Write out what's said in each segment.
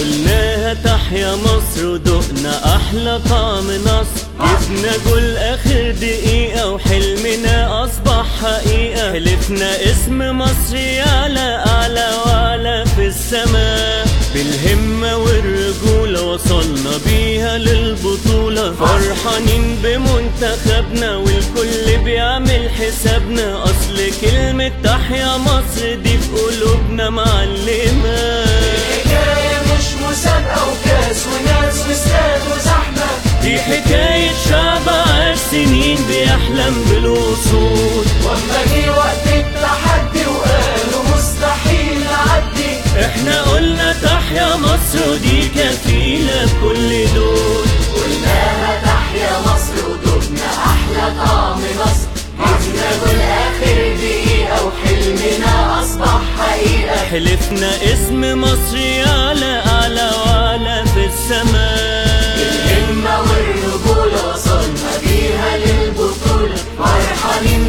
قلناها تحيا مصر ودقنا احلى طعم نصر جبنا جول اخر دقيقة وحلمنا اصبح حقيقة حلفنا اسم مصر يعلى اعلى واعلى في السماء بالهمة والرجولة وصلنا بيها للبطولة فرحانين بمنتخبنا والكل بيعمل حسابنا اصل كلمة تحيا مصر دي في قلوبنا معلمة حكاية مش مسابقة وكاس وناس واستاد وزحمة دي حكاية شعب عاش سنين بيحلم بالوصول واما جه وقت التحدي وقالوا مستحيل نعدي احنا قلنا تحيا مصر ودي كفيلة بكل دول قلناها تحيا مصر ودقنا احلى طعم مصر جبنا جول اخر دقيقة وحلمنا اصبح حقيقة حلفنا اسم مصر يعلى اعلى واعلى في السماء الهمة والرجولة وصلنا بيها للبطولة فرحانين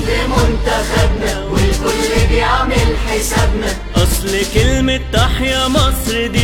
بمنتخبنا والكل بيعمل حسابنا اصل كلمة تحيا مصر دي